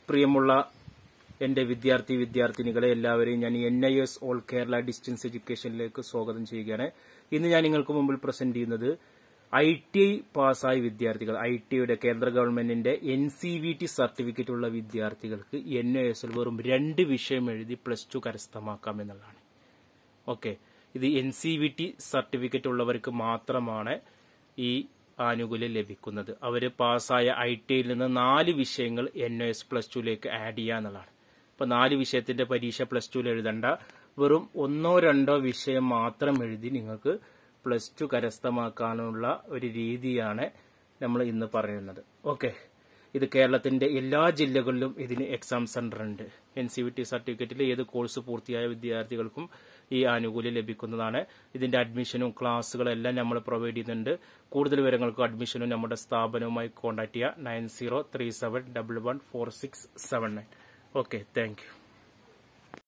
പ്രിയമുള്ള എന്റെ വിദ്യാർത്ഥി വിദ്യാർത്ഥിനികളെ എല്ലാവരെയും ഞാൻ N I S all Kerala distance എഡ്യൂക്കേഷനിലേക്ക് സ്വാഗതം ചെയ്യുകയാണ് ഇന്ന് ഞാൻ നിങ്ങൾക്ക് മുമ്പിൽ പ്രസന്റ് ചെയ്യുന്നത് ഐ ടി ഐ പാസ്സായ വിദ്യാർത്ഥികൾ ഐ ടി ഐയുടെ കേന്ദ്ര ഗവൺമെന്റിന്റെ N C V T certificate ഉള്ള വിദ്യാർത്ഥികൾക്ക് എൻ ഐ എസിൽ വെറും രണ്ട് വിഷയം എഴുതി പ്ലസ് ടു കരസ്ഥമാക്കാം എന്നുള്ളതാണ് ഓക്കെ ഇത് N C V T certificate ഉള്ളവർക്ക് മാത്രമാണ് ഈ ആനുകൂല്യം ലഭിക്കുന്നത് അവർ പാസ്സായ ഐ ടി ഐയിൽ നിന്ന് നാല് വിഷയങ്ങൾ എൻ ഒ എസ് പ്ലസ് ടുവിലേക്ക് ആഡ് ചെയ്യുക എന്നുള്ളതാണ് ഇപ്പൊ നാല് വിഷയത്തിന്റെ പരീക്ഷ പ്ലസ് ടുവിൽ എഴുതണ്ട വെറും ഒന്നോ രണ്ടോ വിഷയം മാത്രം എഴുതി നിങ്ങൾക്ക് പ്ലസ് ടു കരസ്ഥമാക്കാനുള്ള ഒരു രീതിയാണ് നമ്മൾ ഇന്ന് പറയുന്നത് ഓക്കെ ഇത് കേരളത്തിന്റെ എല്ലാ ജില്ലകളിലും ഇതിന് എക്സാം സെന്റർ ഉണ്ട് എൻ സി വി ടി സർട്ടിഫിക്കറ്റിൽ ഏത് കോഴ്സ് പൂർത്തിയായ വിദ്യാർത്ഥികൾക്കും ഈ ആനുകൂല്യം ലഭിക്കുന്നതാണ് ഇതിന്റെ അഡ്മിഷനും ക്ലാസ്സുകളും എല്ലാം നമ്മൾ പ്രൊവൈഡ് ചെയ്യുന്നുണ്ട് കൂടുതൽ വിവരങ്ങൾക്കും അഡ്മിഷനും നമ്മുടെ സ്ഥാപനവുമായി കോൺടാക്ട് ചെയ്യുക nine zero three seven double one four six seven nine okay thank U